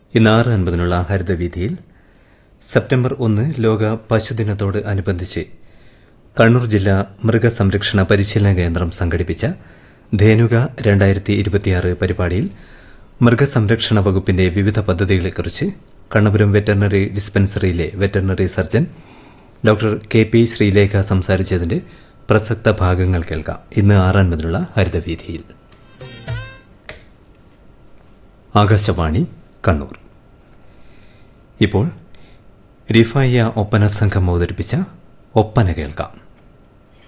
ഇന്ന് ആറ് അൻപതിനുള്ള ഹരിതവീതിയിൽ സെപ്റ്റംബർ ഒന്ന് ലോക പശുദിനത്തോട് അനുബന്ധിച്ച് കണ്ണൂർ ജില്ലാ മൃഗസംരക്ഷണ പരിശീലന കേന്ദ്രം സംഘടിപ്പിച്ച ധേനുക രണ്ടായിരത്തി ഇരുപത്തിയാറ് പരിപാടിയിൽ മൃഗസംരക്ഷണ വകുപ്പിന്റെ വിവിധ പദ്ധതികളെക്കുറിച്ച് കണ്ണപുരം വെറ്ററിനറി ഡിസ്പെൻസറിയിലെ veterinary surgeon doctor K P Sreelekha സംസാരിച്ചതിന്റെ പ്രസക്ത ഭാഗങ്ങൾ കേൾക്കാം ഇന്ന് ആറാൻപതിനുള്ള ഹരിതവീതിയിൽ ആകാശവാണി കണ്ണൂർ ഇപ്പോൾ റിഫായ ഒപ്പന സംഘം അവതരിപ്പിച്ച ഒപ്പന കേൾക്കാം